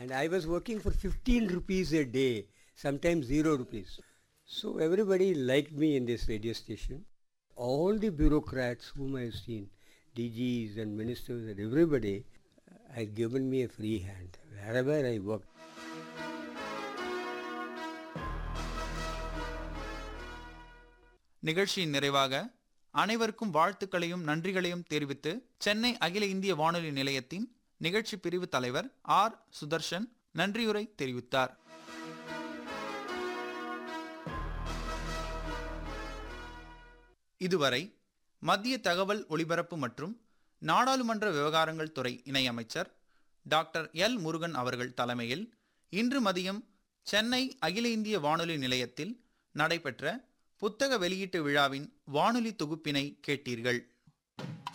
And I was working for 15 rupees a day, sometimes 0 rupees. So everybody liked me in this radio station. All the bureaucrats whom I have seen, DGs and ministers and everybody, uh, had given me a free hand wherever I worked. நிகழ்ச்சியின் நிறைவாக அனைவருக்கும் வாழ்த்துக்களையும் நன்றிகளையும் தெரிவித்து சென்னை அகில இந்திய வானொலி நிலையத்தின் நிகழ்ச்சி பிரிவு தலைவர் ஆர் சுதர்ஷன் நன்றியுரை தெரிவித்தார் இதுவரை மத்திய தகவல் ஒலிபரப்பு மற்றும் நாடாளுமன்ற விவகாரங்கள் துறை இணையமைச்சர் டாக்டர் எல் முருகன் அவர்கள் தலைமையில் இன்று மதியம் சென்னை அகில இந்திய வானொலி நிலையத்தில் நடைபெற்ற புத்தக வெளியீட்டு விழாவின் வானொலி தொகுப்பினை கேட்டீர்கள்